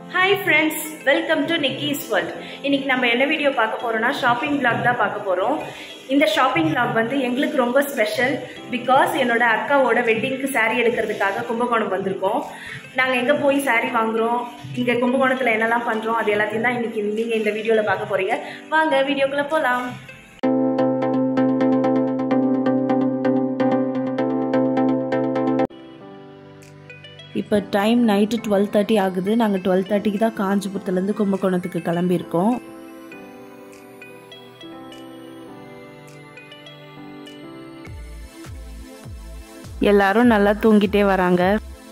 Hi friends welcome to Nikki's world இன்னைக்கு நம்ம என்ன வீடியோ பார்க்க போறோம்னா ஷாப்பிங் vlog தான் பார்க்க போகிறோம் இந்த ஷாப்பிங் vlog வந்து எங்களுக்கு ரொம்ப ஸ்பெஷல் பிகாஸ் என்னோட அக்காவோட வெட்டிங்க்கு saree எடுக்கிறதுக்காக கும்பகோணம் வந்திருக்கோம் நாங்கள் எங்கே போய் saree வாங்குறோம் இங்கே கும்பகோணத்தில் என்னெல்லாம் பண்ணுறோம் அது எல்லாத்தையும் தான் இன்னைக்கு நீங்கள் இந்த வீடியோவில் பார்க்க போகிறீங்க வாங்க வீடியோக்குள்ளே போகலாம் இப்போ டைம் நைட்டு டுவெல் தேர்ட்டி ஆகுது நாங்கள் டுவெல் தேர்ட்டிக்கு தான் காஞ்சிபுரத்துலேருந்து கும்பகோணத்துக்கு கிளம்பியிருக்கோம் எல்லாரும் நல்லா தூங்கிட்டே வராங்க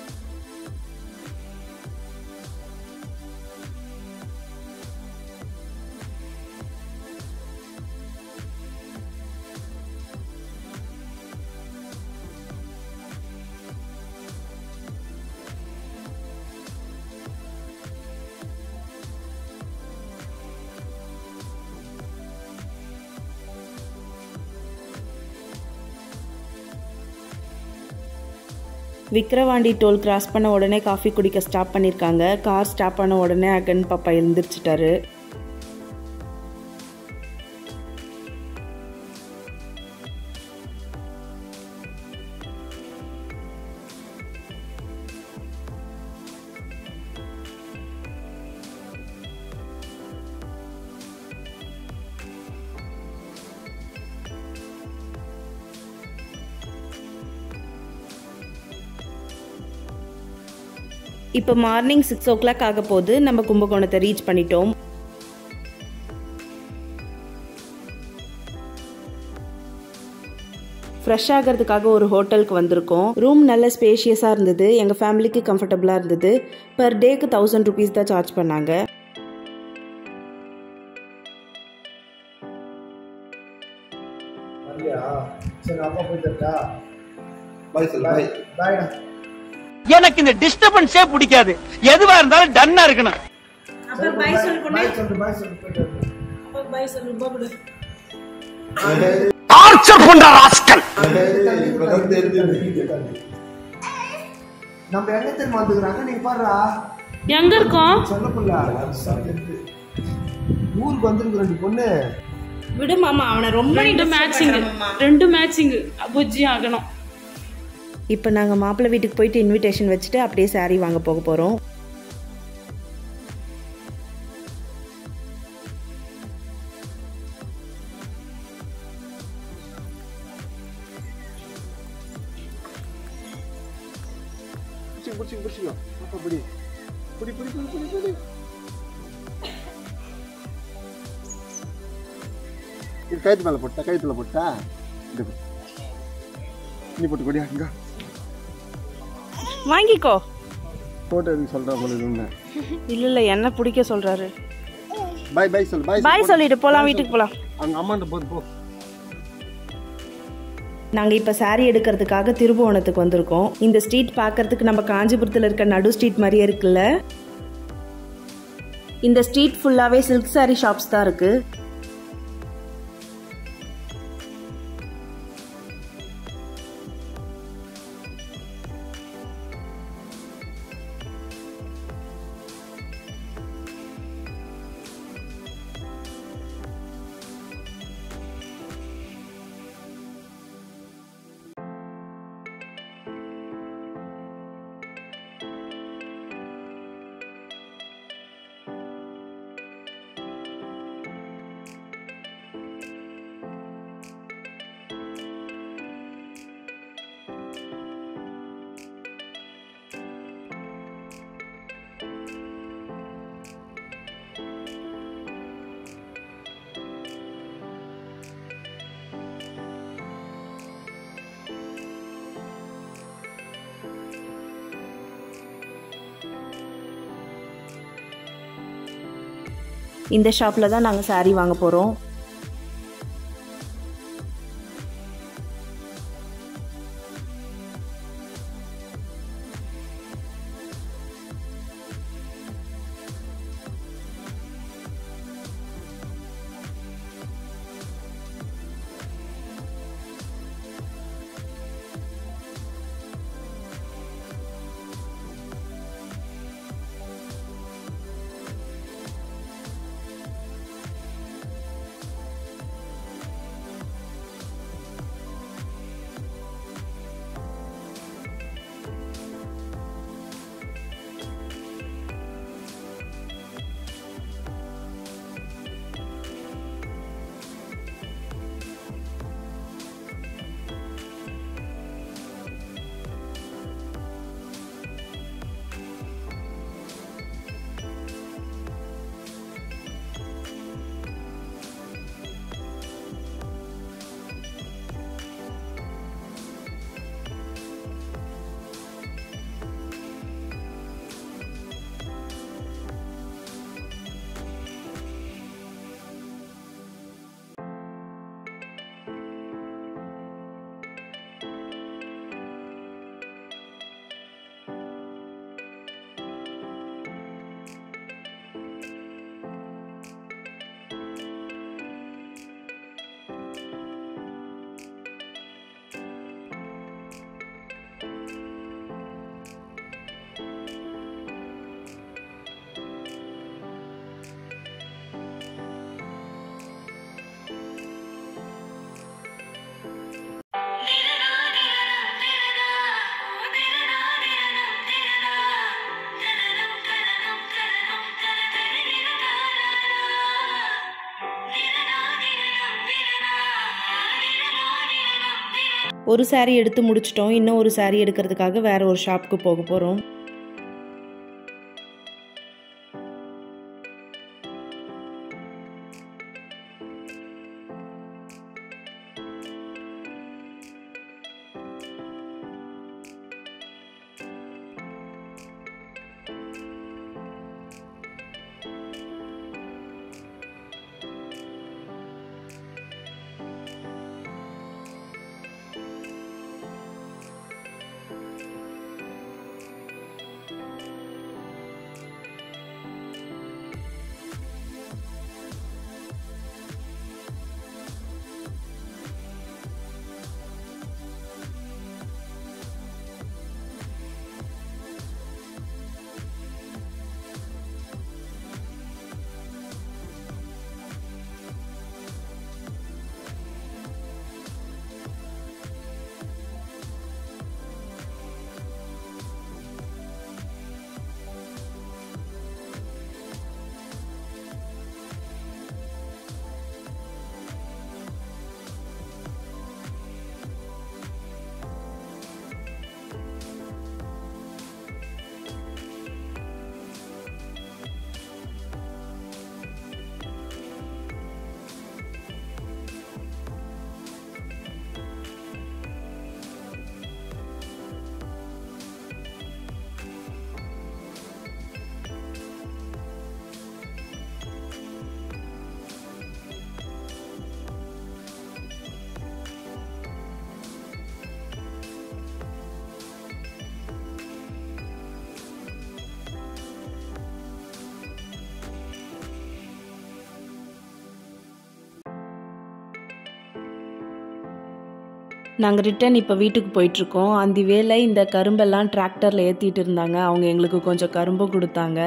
விக்கிரவாண்டி டோல் கிராஸ் பண்ண உடனே காஃபி குடிக்க ஸ்டாப் பண்ணியிருக்காங்க கார் ஸ்டாப் பண்ண உடனே அகன் பாப்பா எழுந்திரிச்சிட்டாரு இப்போ மார்னிங் சிக்ஸ் ஓ கிளாக் ஆக போது நம்ம கும்பகோணத்தை ரீச் பண்ணிட்டோம் ஃப்ரெஷ் ஆகிறதுக்காக ஒரு ஹோட்டலுக்கு வந்திருக்கோம் ரூம் நல்ல ஸ்பேஷியஸாக இருந்தது எங்கள் ஃபேமிலிக்கு கம்ஃபர்டபுளாக இருந்தது பர் டேக்கு தௌசண்ட் ருபீஸ் தான் சார்ஜ் பண்ணாங்க வரலையா சரி அப்பா போயிட்டா பாய் சொல்லு பாய் பாய்டா எனக்கு இந்த டிஸ்டர்பன்ஸே பிடிக்காது எதுவா இருந்தாலும் டன்னா இருக்கணும் பாய் சொல்லு பாய் சொல்லு போயிட்டு டார்ச்சர் பண்ற ராஸ்கல் இப்பதான் தெரிஞ்சது நம்ம எங்க தெரியுமா வந்துக்கிறாங்க நீங்க பாருடா எங்க இருக்கோம் சொல்ல புள்ள ஊருக்கு வந்திருக்கு ரெண்டு பொண்ணு விடு மாமா அவனை ரொம்ப ரெண்டு மேட்சிங் ரெண்டு மேட்சிங் புஜ்ஜி ஆகணும் இப்போ நாங்கள் மாப்பிள்ளை வீட்டுக்கு போயிட்டு இன்விடேஷன் வச்சுட்டு அப்படியே saree வாங்க போக போகிறோம் புடிச்சு புடிச்சு புடிச்சுக்கோ அப்பா பிடி புடி புடி புடி புடி புடி இது கயிற்று மேல போட்டா கயிற்றுல போட்டா இது போ. நீ போட்டு கொடியா அங்க வாங்கிக்கோ போட்டோ எதுக்கு சொல்ற போல இது இல்லை இல்லை என்ன பிடிக்க சொல்கிறாரு பாய் பாய் சொல்லு பாய் பாய் சொல்லிட்டு போகலாம் வீட்டுக்கு போகலாம் அங்க அம்மாண்ட போது போ நாங்கள் இப்போ saree எடுக்கிறதுக்காக திருபுவனத்துக்கு வந்திருக்கோம் இந்த ஸ்ட்ரீட் பார்க்கறதுக்கு நம்ம காஞ்சிபுரத்தில் இருக்க நடு ஸ்ட்ரீட் மாதிரியே இருக்குல்ல இந்த ஸ்ட்ரீட் ஃபுல்லாகவே சில்க் saree ஷாப்ஸ் தான் இருக்குது இந்த ஷாப்பில் தான் நாங்கள் saree வாங்க போகிறோம் ஒரு saree எடுத்து முடிச்சிட்டோம் இன்னும் ஒரு saree எடுக்கிறதுக்காக வேற ஒரு ஷாப்புக்கு போக போகிறோம் நாங்கள் ரிட்டன் இப்போ வீட்டுக்கு போயிட்டுருக்கோம் அந்த வேலை இந்த கரும்பெல்லாம் டிராக்டரில் ஏற்றிட்டு இருந்தாங்க அவங்க எங்களுக்கு கொஞ்சம் கரும்பு கொடுத்தாங்க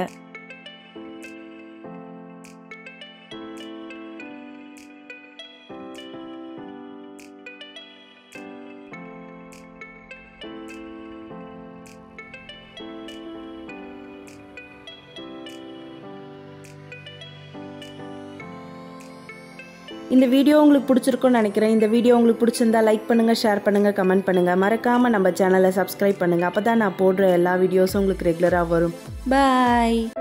இந்த வீடியோ உங்களுக்கு பிடிச்சிருக்கும்னு நினைக்கிறேன் இந்த வீடியோ உங்களுக்கு பிடிச்சிருந்தா லைக் பண்ணுங்கள் ஷேர் பண்ணுங்கள் கமெண்ட் பண்ணுங்கள் மறக்காமல் நம்ம சேனலை சப்ஸ்கிரைப் பண்ணுங்கள் அப்போ தான் நான் போடுற எல்லா வீடியோஸும் உங்களுக்கு ரெகுலராக வரும் பாய்